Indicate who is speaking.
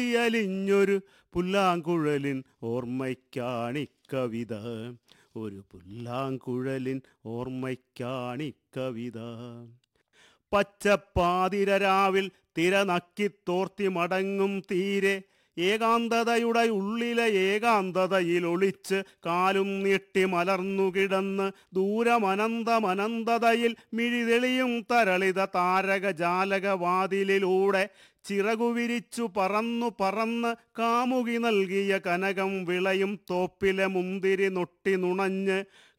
Speaker 1: അലിഞ്ഞൊരു പുല്ലാങ്കുഴലിൻ ഓർമ്മയ്ക്കാണിക്കവിത ഒരു പുല്ലാങ്കുഴലിൻ ഓർമ്മയ്ക്കാണിക്കവിത പച്ചപ്പാതിരരാവിൽ തിരനക്കിത്തോർത്തി മടങ്ങും തീരെ ഏകാന്തതയുടെ ഉള്ളിലെ ഏകാന്തതയിൽ ഒളിച്ച് കാലും നീട്ടി മലർന്നു കിടന്ന് ദൂരമനന്തമനന്തതയിൽ മിഴിതെളിയും തരളിത താരക ജാലകവാതിലിലൂടെ ചിറകുവിരിച്ചു പറന്നു പറന്ന് കാമുകി നൽകിയ കനകം വിളയും തോപ്പിലെ മുന്തിരി നൊട്ടി നുണഞ്ഞ്